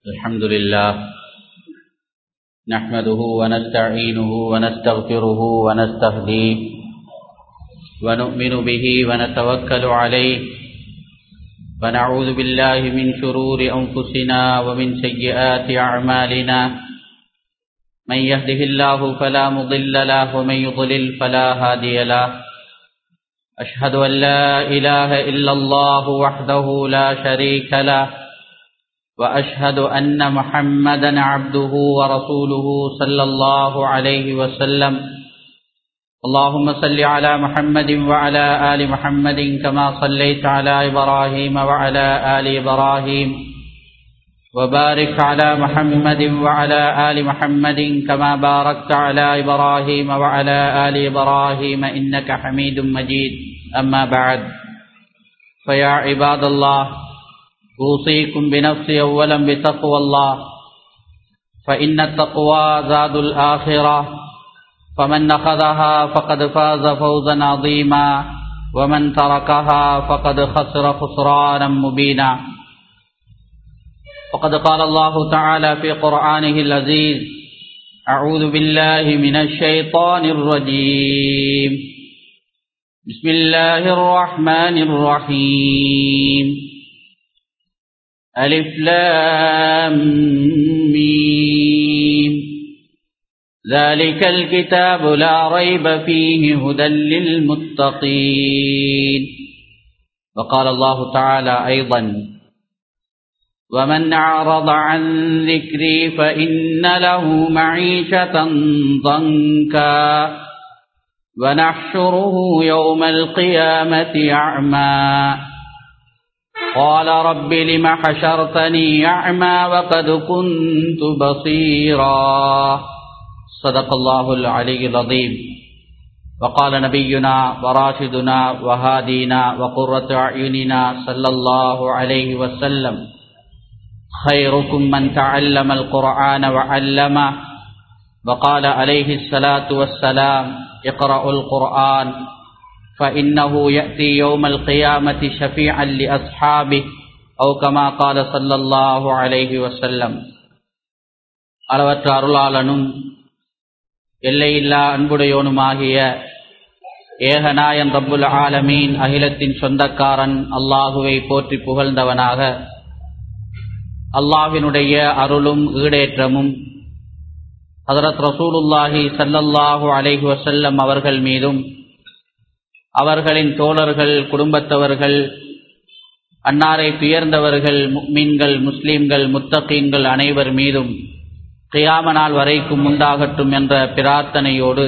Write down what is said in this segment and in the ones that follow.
الحمد لله نحمده ونستعينه ونستغفره ونستهديه ونؤمن به ونتوكل عليه ونعوذ بالله من شرور أنفسنا ومن سيئات أعمالنا من يهده الله فلا مضل له ومن يضلل فلا هادي له أشهد أن لا إله إلا الله وحده لا شريك له وأشهد أن محمدا عبده ورسوله صلى الله عليه وسلم اللهم صل على محمد وعلى آل محمد كما صليت على إبراهيم وعلى آل إبراهيم وبارك على محمد وعلى آل محمد كما باركت على إبراهيم وعلى آل إبراهيم إنك حميد مجيد أما بعد فيا عباد الله أوصيكم بنفسي أولا بتقوى الله فإن التقوى زاد الآخرة فمن أخذها فقد فاز فوزا عظيما ومن تركها فقد خسر خسرانا مبينا وقد قال الله تعالى في قرآنه العزيز أعوذ بالله من الشيطان الرجيم بسم الله الرحمن الرحيم ألف لام ميم ذلك الكتاب لا ريب فيه هدى للمتقين وقال الله تعالى أيضا ومن أعرض عن ذكري فإن له معيشة ضنكا ونحشره يوم القيامة أعمى قال رب لم حشرتني أعمى وقد كنت بصيرا صدق الله العلي العظيم وقال نبينا وراشدنا وهادينا وقرة أعيننا صلى الله عليه وسلم خيركم من تعلم القرآن وعلمه وقال عليه الصلاة والسلام اقرأوا القرآن فإنه يأتي يوم القيامة شفيعا لأصحابه أو كما قال صلى الله عليه وسلم அளவற்ற அருளாளனும் எல்லையில்லா அன்புடையோனுமாகிய ஏகநாயன் ரப்புல் ஆலமீன் அகிலத்தின் சொந்தக்காரன் அல்லாஹுவை போற்றி புகழ்ந்தவனாக அல்லாஹினுடைய அருளும் ஈடேற்றமும் ஹதரத் ரசூலுல்லாஹி சல்லல்லாஹு அலைஹி வசல்லம் அவர்கள் மீதும் அவர்களின் தோழர்கள் குடும்பத்தவர்கள் அன்னாரை துயர்ந்தவர்கள் மீன்கள் முஸ்லீம்கள் முத்தகீன்கள் அனைவர் மீதும் கியாம நாள் வரைக்கும் உண்டாகட்டும் என்ற பிரார்த்தனையோடு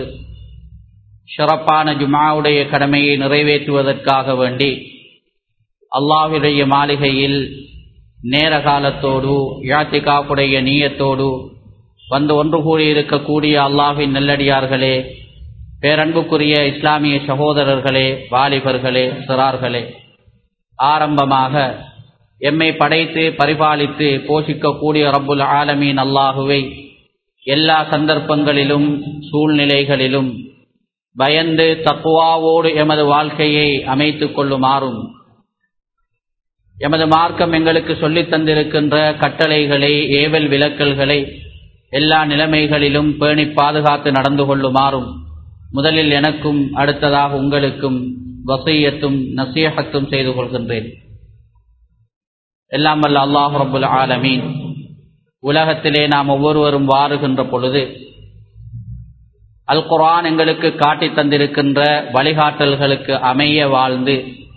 சிறப்பான ஜுமாவுடைய கடமையை நிறைவேற்றுவதற்காக வேண்டி அல்லாஹுடைய மாளிகையில் நேர காலத்தோடு யாத்திகாப்புடைய நீயத்தோடு வந்து ஒன்று கூடியிருக்கக்கூடிய அல்லாஹின் நெல்லடியார்களே பேரன்புக்குரிய இஸ்லாமிய சகோதரர்களே வாலிபர்களே சிறார்களே ஆரம்பமாக எம்மை படைத்து பரிபாலித்து போஷிக்கக்கூடிய ரப்புல் ஆலமீன் அல்லாஹுவை எல்லா சந்தர்ப்பங்களிலும் சூழ்நிலைகளிலும் பயந்து தக்குவாவோடு எமது வாழ்க்கையை அமைத்துக் கொள்ளுமாறும் எமது மார்க்கம் எங்களுக்கு சொல்லித் தந்திருக்கின்ற கட்டளைகளை ஏவல் விலக்கல்களை எல்லா நிலைமைகளிலும் பேணி பாதுகாத்து நடந்து கொள்ளுமாறும் முதலில் எனக்கும் அடுத்ததாக உங்களுக்கும் வசையத்தும் நசீகத்தும் செய்து கொள்கின்றேன் எல்லாம் வல்ல அல்லாஹ் ரபுல் ஆலமீன் உலகத்திலே நாம் ஒவ்வொருவரும் வாருகின்ற பொழுது அல் குரான் எங்களுக்கு காட்டி தந்திருக்கின்ற வழிகாட்டல்களுக்கு அமைய வாழ்ந்து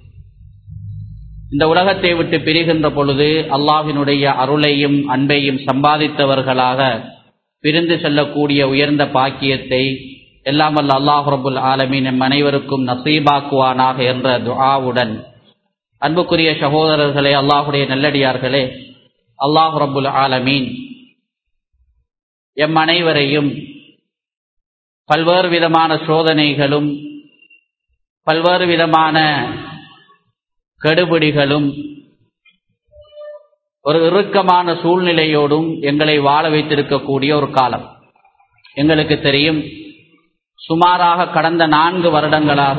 இந்த உலகத்தை விட்டு பிரிகின்ற பொழுது அல்லாஹினுடைய அருளையும் அன்பையும் சம்பாதித்தவர்களாக பிரிந்து செல்லக்கூடிய உயர்ந்த பாக்கியத்தை எல்லாம் வல்ல அல்லாஹ் ரபுல் ஆலமீன் எம் அனைவருக்கும் நசீபாக்குவானாக என்ற துஆவுடன் அன்புக்குரிய சகோதரர்களே அல்லாஹுடைய நல்லடியார்களே அல்லாஹ் ரபுல் ஆலமீன் எம் அனைவரையும் பல்வேறு விதமான சோதனைகளும் பல்வேறு விதமான கெடுபிடிகளும் ஒரு இறுக்கமான சூழ்நிலையோடும் எங்களை வாழ வைத்திருக்கக்கூடிய ஒரு காலம் எங்களுக்கு தெரியும் சுமாராக கடந்த நான்கு வருடங்களாக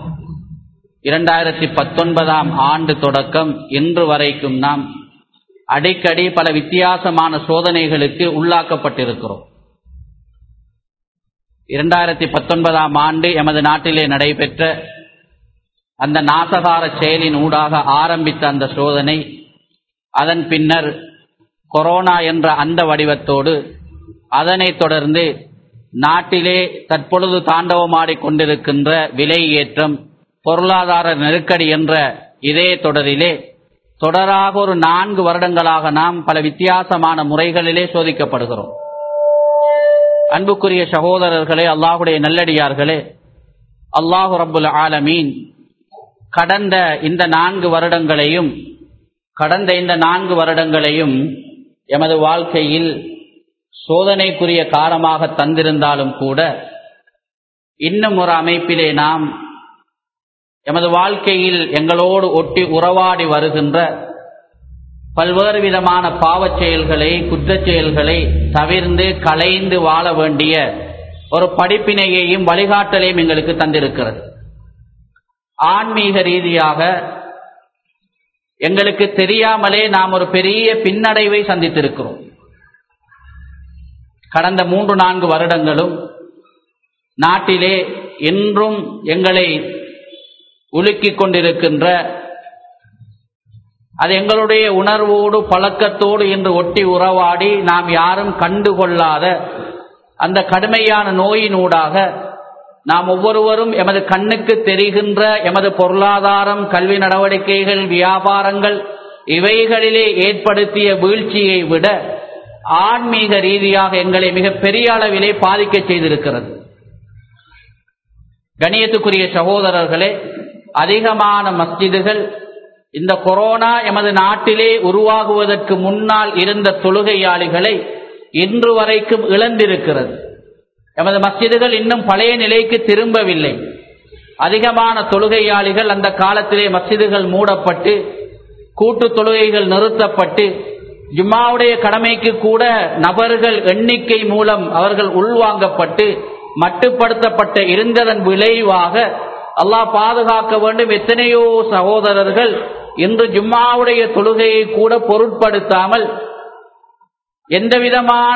இரண்டாயிரத்தி பத்தொன்பதாம் ஆண்டு தொடக்கம் இன்று வரைக்கும் நாம் அடிக்கடி பல வித்தியாசமான சோதனைகளுக்கு உள்ளாக்கப்பட்டிருக்கிறோம் இரண்டாயிரத்தி பத்தொன்பதாம் ஆண்டு எமது நாட்டிலே நடைபெற்ற அந்த நாசகார செயலின் ஊடாக ஆரம்பித்த அந்த சோதனை அதன் பின்னர் கொரோனா என்ற அந்த வடிவத்தோடு அதனைத் தொடர்ந்து நாட்டிலே தற்பொழுது தாண்டவமாடிக் கொண்டிருக்கின்ற விலை ஏற்றம் பொருளாதார நெருக்கடி என்ற இதே தொடரிலே தொடராக ஒரு நான்கு வருடங்களாக நாம் பல வித்தியாசமான முறைகளிலே சோதிக்கப்படுகிறோம் அன்புக்குரிய சகோதரர்களே அல்லாஹுடைய நல்லடியார்களே அல்லாஹு ரப்புல் ஆலமீன் கடந்த இந்த நான்கு வருடங்களையும் கடந்த இந்த நான்கு வருடங்களையும் எமது வாழ்க்கையில் சோதனைக்குரிய காலமாக தந்திருந்தாலும் கூட இன்னும் ஒரு அமைப்பிலே நாம் எமது வாழ்க்கையில் எங்களோடு ஒட்டி உறவாடி வருகின்ற பல்வேறு விதமான பாவச் செயல்களை குற்றச் செயல்களை தவிர்ந்து களைந்து வாழ வேண்டிய ஒரு படிப்பினையையும் வழிகாட்டலையும் எங்களுக்கு தந்திருக்கிறது ஆன்மீக ரீதியாக எங்களுக்கு தெரியாமலே நாம் ஒரு பெரிய பின்னடைவை சந்தித்திருக்கிறோம் கடந்த மூன்று நான்கு வருடங்களும் நாட்டிலே என்றும் எங்களை உலுக்கிக் கொண்டிருக்கின்ற அது எங்களுடைய உணர்வோடு பழக்கத்தோடு என்று ஒட்டி உறவாடி நாம் யாரும் கண்டுகொள்ளாத அந்த கடுமையான நோயினூடாக நாம் ஒவ்வொருவரும் எமது கண்ணுக்கு தெரிகின்ற எமது பொருளாதாரம் கல்வி நடவடிக்கைகள் வியாபாரங்கள் இவைகளிலே ஏற்படுத்திய வீழ்ச்சியை விட ஆன்மீக ரீதியாக எங்களை மிக பெரிய அளவிலே பாதிக்க செய்திருக்கிறது கணியத்துக்குரிய சகோதரர்களே அதிகமான மஸ்ஜிதுகள் இந்த கொரோனா எமது நாட்டிலே உருவாகுவதற்கு முன்னால் இருந்த தொழுகையாளிகளை இன்று வரைக்கும் இழந்திருக்கிறது எமது மஸ்ஜிதுகள் இன்னும் பழைய நிலைக்கு திரும்பவில்லை அதிகமான தொழுகையாளிகள் அந்த காலத்திலே மஸ்ஜிதுகள் மூடப்பட்டு கூட்டு தொழுகைகள் நிறுத்தப்பட்டு ஜும்மாவுடைய கடமைக்கு கூட நபர்கள் எண்ணிக்கை மூலம் அவர்கள் உள்வாங்கப்பட்டு மட்டுப்படுத்தப்பட்ட இருந்ததன் விளைவாக அல்லாஹ் பாதுகாக்க வேண்டும் எத்தனையோ சகோதரர்கள் இன்று ஜும்மாவுடைய தொழுகையை கூட பொருட்படுத்தாமல் எந்த விதமான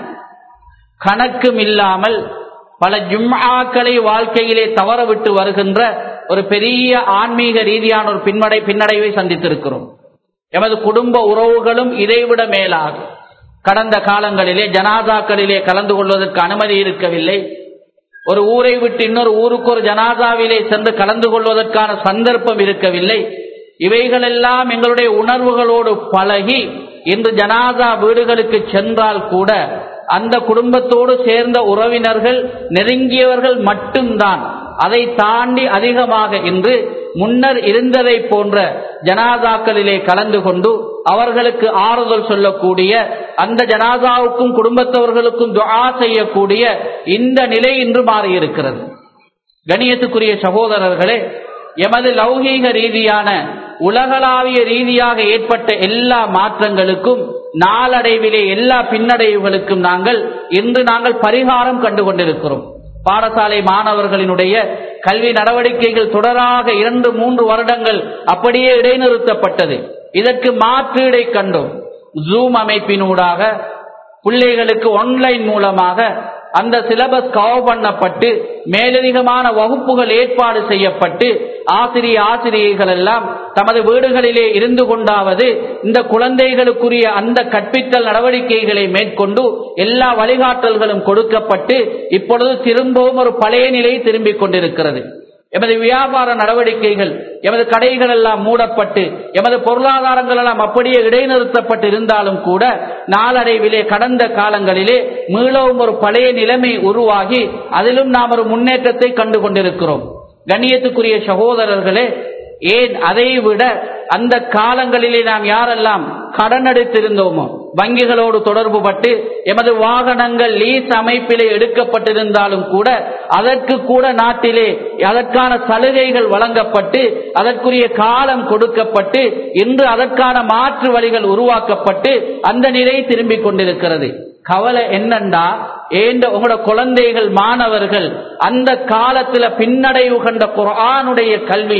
கணக்கும் இல்லாமல் பல ஜும்மாக்களை வாழ்க்கையிலே தவற விட்டு வருகின்ற ஒரு பெரிய ஆன்மீக ரீதியான ஒரு பின்னடை பின்னடைவை சந்தித்திருக்கிறோம் எமது குடும்ப உறவுகளும் இதைவிட மேலாக கடந்த காலங்களிலே ஜனாதாக்களிலே கலந்து கொள்வதற்கு அனுமதி இருக்கவில்லை ஒரு ஊரை விட்டு இன்னொரு ஊருக்கு ஒரு ஜனாதாவிலே சென்று கலந்து கொள்வதற்கான சந்தர்ப்பம் இருக்கவில்லை இவைகளெல்லாம் எங்களுடைய உணர்வுகளோடு பழகி இன்று ஜனாதா வீடுகளுக்கு சென்றால் கூட அந்த குடும்பத்தோடு சேர்ந்த உறவினர்கள் நெருங்கியவர்கள் மட்டும்தான் அதை தாண்டி அதிகமாக இன்று முன்னர் இருந்ததை போன்ற ஜனாதாக்களிலே கலந்து கொண்டு அவர்களுக்கு ஆறுதல் சொல்லக்கூடிய அந்த ஜனாதாவுக்கும் குடும்பத்தவர்களுக்கும் துஆ செய்யக்கூடிய இந்த நிலை இன்று மாறியிருக்கிறது கணியத்துக்குரிய சகோதரர்களே எமது லௌகீக ரீதியான உலகளாவிய ரீதியாக ஏற்பட்ட எல்லா மாற்றங்களுக்கும் நாளடைவிலே எல்லா பின்னடைவுகளுக்கும் நாங்கள் இன்று நாங்கள் பரிகாரம் கண்டு கொண்டிருக்கிறோம் பாடசாலை மாணவர்களினுடைய கல்வி நடவடிக்கைகள் தொடராக இரண்டு மூன்று வருடங்கள் அப்படியே இடைநிறுத்தப்பட்டது இதற்கு மாற்றீடை கண்டோம் ஜூம் அமைப்பினூடாக பிள்ளைகளுக்கு ஆன்லைன் மூலமாக அந்த சிலபஸ் கவர் பண்ணப்பட்டு மேலதிகமான வகுப்புகள் ஏற்பாடு செய்யப்பட்டு ஆசிரிய ஆசிரியர்கள் எல்லாம் தமது வீடுகளிலே இருந்து கொண்டாவது இந்த குழந்தைகளுக்குரிய அந்த கற்பித்தல் நடவடிக்கைகளை மேற்கொண்டு எல்லா வழிகாட்டல்களும் கொடுக்கப்பட்டு இப்பொழுது திரும்பவும் ஒரு பழைய நிலை திரும்பிக் கொண்டிருக்கிறது எமது வியாபார நடவடிக்கைகள் எமது கடைகள் எல்லாம் மூடப்பட்டு எமது பொருளாதாரங்கள் எல்லாம் அப்படியே இடைநிறுத்தப்பட்டு இருந்தாலும் கூட நாளடைவிலே கடந்த காலங்களிலே மீளவும் ஒரு பழைய நிலைமை உருவாகி அதிலும் நாம் ஒரு முன்னேற்றத்தை கண்டு கொண்டிருக்கிறோம் கண்ணியத்துக்குரிய சகோதரர்களே ஏன் அதை விட அந்த காலங்களிலே நாம் யாரெல்லாம் கடன் எடுத்திருந்தோமோ வங்கிகளோடு தொடர்பு பட்டு எமது வாகனங்கள் லீஸ் அமைப்பிலே எடுக்கப்பட்டிருந்தாலும் கூட அதற்கு கூட நாட்டிலே அதற்கான சலுகைகள் வழங்கப்பட்டு அதற்குரிய காலம் கொடுக்கப்பட்டு இன்று அதற்கான மாற்று வழிகள் உருவாக்கப்பட்டு அந்த நிலை திரும்பிக் கொண்டிருக்கிறது கவலை என்னண்டா ஏண்ட உங்களோட குழந்தைகள் மாணவர்கள் அந்த காலத்துல பின்னடைவு கண்ட குரானுடைய கல்வி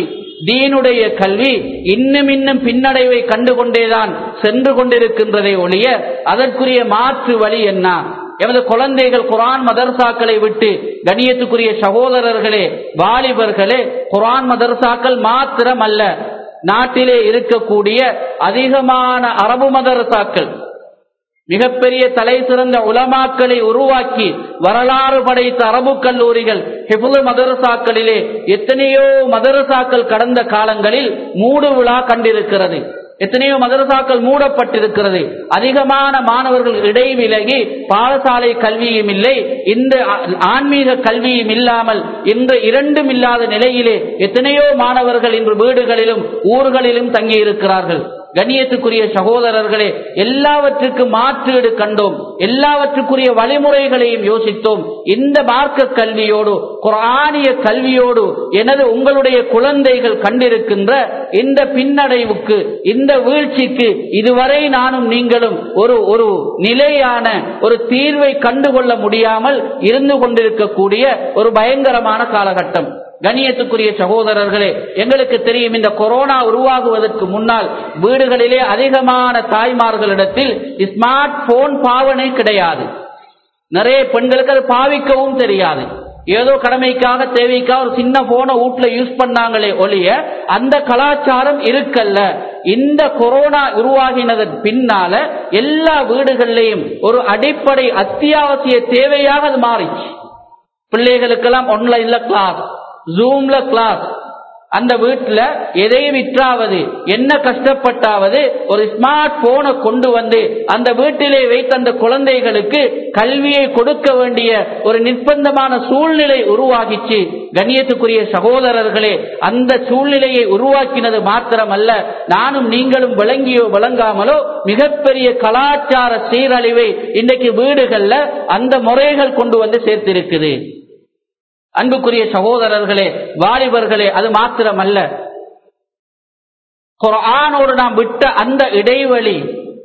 தீனுடைய கல்வி இன்னும் இன்னும் பின்னடைவை கண்டுகொண்டேதான் சென்று கொண்டிருக்கின்றதை ஒழிய அதற்குரிய மாற்று வழி என்ன எமது குழந்தைகள் குரான் மதர்சாக்களை விட்டு கணியத்துக்குரிய சகோதரர்களே வாலிபர்களே குரான் மதர்சாக்கள் மாத்திரம் அல்ல நாட்டிலே இருக்கக்கூடிய அதிகமான அரபு மதரசாக்கள் மிகப்பெரிய தலை சிறந்த உலமாக்களை உருவாக்கி வரலாறு படைத்த அரபு கல்லூரிகள் ஹிபுல் மதரசாக்களிலே எத்தனையோ மதரசாக்கள் கடந்த காலங்களில் மூடு விழா கண்டிருக்கிறது எத்தனையோ மதரசாக்கள் மூடப்பட்டிருக்கிறது அதிகமான மாணவர்கள் இடைவிலகி பாடசாலை கல்வியும் இல்லை இந்த ஆன்மீக கல்வியும் இல்லாமல் இன்று இரண்டும் இல்லாத நிலையிலே எத்தனையோ மாணவர்கள் இன்று வீடுகளிலும் ஊர்களிலும் தங்கியிருக்கிறார்கள் கண்ணியத்துக்குரிய சகோதரர்களே எல்லாவற்றுக்கும் மாற்றீடு கண்டோம் எல்லாவற்றுக்குரிய வழிமுறைகளையும் யோசித்தோம் இந்த மார்க்க கல்வியோடு குரானிய கல்வியோடு எனது உங்களுடைய குழந்தைகள் கண்டிருக்கின்ற இந்த பின்னடைவுக்கு இந்த வீழ்ச்சிக்கு இதுவரை நானும் நீங்களும் ஒரு ஒரு நிலையான ஒரு தீர்வை கண்டுகொள்ள முடியாமல் இருந்து கொண்டிருக்கக்கூடிய ஒரு பயங்கரமான காலகட்டம் கணியத்துக்குரிய சகோதரர்களே எங்களுக்கு தெரியும் இந்த கொரோனா உருவாகுவதற்கு முன்னால் வீடுகளிலே அதிகமான தாய்மார்களிடத்தில் ஸ்மார்ட் போன் பாவனை கிடையாது நிறைய பெண்களுக்கு அது பாவிக்கவும் தெரியாது ஏதோ கடமைக்காக தேவைக்காக ஒரு சின்ன போனை வீட்டுல யூஸ் பண்ணாங்களே ஒழிய அந்த கலாச்சாரம் இருக்கல்ல இந்த கொரோனா உருவாகினதன் பின்னால எல்லா வீடுகள்லையும் ஒரு அடிப்படை அத்தியாவசிய தேவையாக அது மாறிச்சு பிள்ளைகளுக்கெல்லாம் ஒன்லைன்ல கிளாஸ் ஜூம்ல கிளாஸ் அந்த வீட்டுல எதை விற்றாவது என்ன கஷ்டப்பட்டாவது ஒரு ஸ்மார்ட் போனை கொண்டு வந்து அந்த வீட்டிலே வைத்த அந்த குழந்தைகளுக்கு கல்வியை கொடுக்க வேண்டிய ஒரு நிர்பந்தமான சூழ்நிலை உருவாகிச்சு கண்ணியத்துக்குரிய சகோதரர்களே அந்த சூழ்நிலையை உருவாக்கினது மாத்திரமல்ல நானும் நீங்களும் விளங்கியோ விளங்காமலோ மிகப்பெரிய கலாச்சார சீரழிவை இன்றைக்கு வீடுகள்ல அந்த முறைகள் கொண்டு வந்து சேர்த்திருக்குது அன்புக்குரிய சகோதரர்களே வாலிபர்களே அது மாத்திரமல்ல குரானோடு நாம் விட்ட அந்த இடைவெளி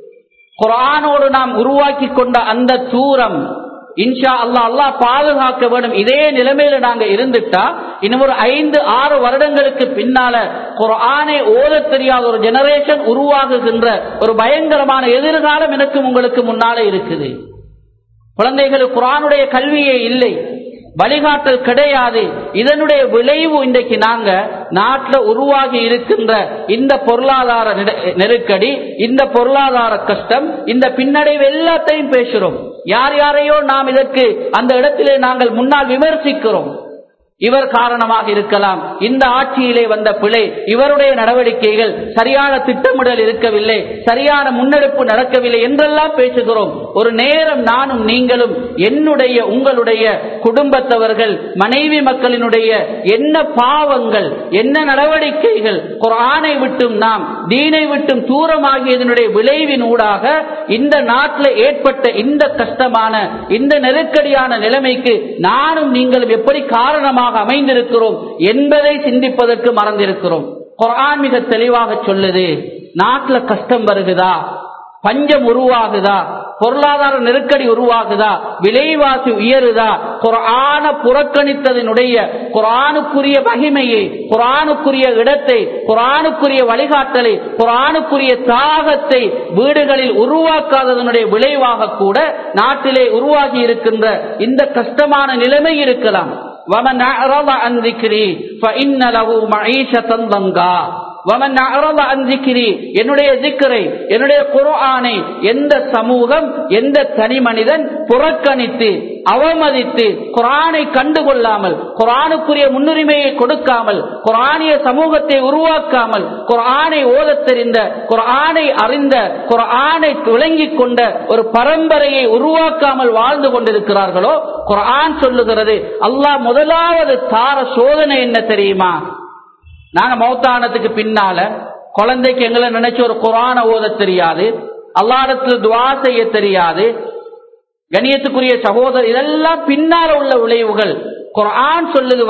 குரானோடு நாம் உருவாக்கி கொண்ட அந்த தூரம் இன்ஷா அல்லா அல்லாஹ் பாதுகாக்க வேண்டும் இதே நிலைமையில நாங்க இருந்துட்டா இன்னும் ஒரு ஐந்து ஆறு வருடங்களுக்கு பின்னால குரானை ஓத தெரியாத ஒரு ஜெனரேஷன் உருவாகுகின்ற ஒரு பயங்கரமான எதிர்காலம் எனக்கும் உங்களுக்கு முன்னாலே இருக்குது குழந்தைகளுக்கு குரானுடைய கல்வியே இல்லை வழிகாட்டல் கிடையாது இதனுடைய விளைவு இன்றைக்கு நாங்க நாட்டில் உருவாகி இருக்கின்ற இந்த பொருளாதார நெருக்கடி இந்த பொருளாதார கஷ்டம் இந்த பின்னடைவு எல்லாத்தையும் பேசுறோம் யார் யாரையோ நாம் இதற்கு அந்த இடத்திலே நாங்கள் முன்னால் விமர்சிக்கிறோம் இவர் காரணமாக இருக்கலாம் இந்த ஆட்சியிலே வந்த பிழை இவருடைய நடவடிக்கைகள் சரியான திட்டமிடல் இருக்கவில்லை சரியான முன்னெடுப்பு நடக்கவில்லை என்றெல்லாம் பேசுகிறோம் ஒரு நேரம் நானும் நீங்களும் என்னுடைய உங்களுடைய குடும்பத்தவர்கள் மனைவி மக்களினுடைய என்ன பாவங்கள் என்ன நடவடிக்கைகள் குரானை விட்டும் நாம் தீனை விட்டும் தூரமாகியதனுடைய விளைவின் ஊடாக இந்த நாட்டில் ஏற்பட்ட இந்த கஷ்டமான இந்த நெருக்கடியான நிலைமைக்கு நானும் நீங்களும் எப்படி காரணமாக காரணமாக அமைந்திருக்கிறோம் என்பதை சிந்திப்பதற்கு மறந்திருக்கிறோம் குரான் மிக தெளிவாக சொல்லுது நாட்டில் கஷ்டம் வருகுதா பஞ்சம் உருவாகுதா பொருளாதார நெருக்கடி உருவாகுதா விலைவாசி உயருதா குரான புறக்கணித்ததனுடைய குரானுக்குரிய மகிமையை குரானுக்குரிய இடத்தை குரானுக்குரிய வழிகாட்டலை குரானுக்குரிய தாகத்தை வீடுகளில் உருவாக்காததனுடைய விளைவாக கூட நாட்டிலே உருவாகி இருக்கின்ற இந்த கஷ்டமான நிலைமை இருக்கலாம் ومن أعرض عن ذكري فإن له معيشة ضنكا ومن أعرض عن ذكري என்னுடைய திக்கரை என்னுடைய குர்ஆனை எந்த சமூகம் எந்த தனி மனிதன் புறக்கணித்து அவமதித்து குரானை கண்டுகொள்ளாமல் குரானுக்குரிய முன்னுரிமையை கொடுக்காமல் குரானிய சமூகத்தை உருவாக்காமல் குரானை ஓதத் தெரிந்த குரானை அறிந்த குரானை விளங்கிக் கொண்ட ஒரு பரம்பரையை உருவாக்காமல் வாழ்ந்து கொண்டிருக்கிறார்களோ குரான் சொல்லுகிறது அல்லாஹ் முதலாவது தார சோதனை என்ன தெரியுமா நாங்க மௌத்தானத்துக்கு பின்னால குழந்தைக்கு எங்களை நினைச்சு ஒரு குரான ஓத தெரியாது அல்லாடத்தில் துவா செய்ய தெரியாது கணியத்துக்குரிய சகோதரர் இதெல்லாம் பின்னால உள்ள விளைவுகள் குரான் சொல்லுது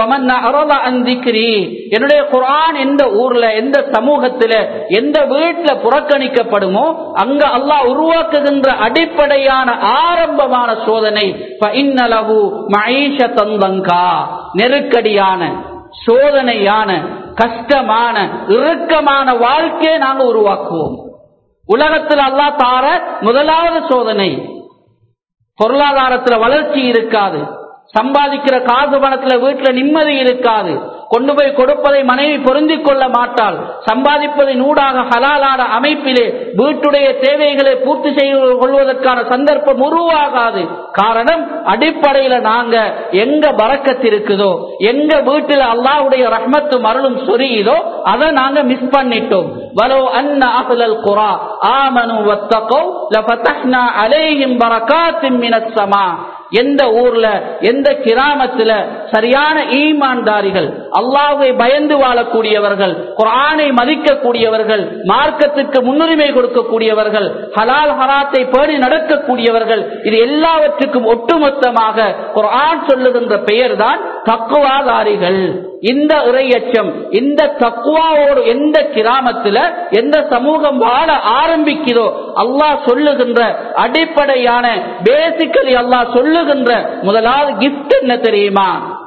என்னுடைய குரான் எந்த ஊர்ல எந்த சமூகத்துல எந்த வீட்டுல புறக்கணிக்கப்படுமோ அங்க அல்லாஹ் உருவாக்குகின்ற அடிப்படையான ஆரம்பமான சோதனை நெருக்கடியான சோதனையான கஷ்டமான இறுக்கமான வாழ்க்கையை நாங்க உருவாக்குவோம் உலகத்தில் அல்லாஹ் தார முதலாவது சோதனை பொருளாதாரத்துல வளர்ச்சி இருக்காது சம்பாதிக்கிற காசு பணத்துல வீட்டுல நிம்மதி இருக்காது கொண்டு போய் கொடுப்பதை மனைவி பொருந்திக் கொள்ள மாட்டாள் சம்பாதிப்பதின் ஊடாக ஹலாலான அமைப்பிலே வீட்டுடைய தேவைகளை பூர்த்தி செய்து கொள்வதற்கான சந்தர்ப்பம் உருவாகாது காரணம் அடிப்படையில நாங்க எங்க பறக்கத்து இருக்குதோ எங்க வீட்டுல அல்லாஹ்வுடைய ரஹ்மத்தும் அருளும் சொரியுதோ அதை நாங்க மிஸ் பண்ணிட்டோம் வலோ அன்ன அஹ்லல் குரா ஆமனு வத்தகோ லஃபதஹ்னா அலைஹிம் பரகாத்தின் மினஸ் ஸமா எந்த ஊர்ல எந்த கிராமத்துல சரியான ஈமான்தாரிகள் அல்லாஹ்வை பயந்து வாழக்கூடியவர்கள் குர்ஆனை மதிக்கக்கூடியவர்கள் மார்க்கத்துக்கு முன்னுரிமை கொடுக்கக்கூடியவர்கள் ஹலால் ஹராத்தை பேணி நடக்கக்கூடியவர்கள் இது எல்லாவற்றுக்கும் ஒட்டுமொத்தமாக குர்ஆன் சொல்லுகின்ற பெயர்தான் தக்குவாதாரிகள் இந்த இறையச்சம் இந்த தக்குவாவோடு எந்த கிராமத்துல எந்த சமூகம் வாழ ஆரம்பிக்கிறோ அல்லாஹ் சொல்லுகின்ற அடிப்படையான பேசிக்கலி அல்லாஹ் சொல்லுகின்ற முதலாவது கிஃப்ட் என்ன தெரியுமா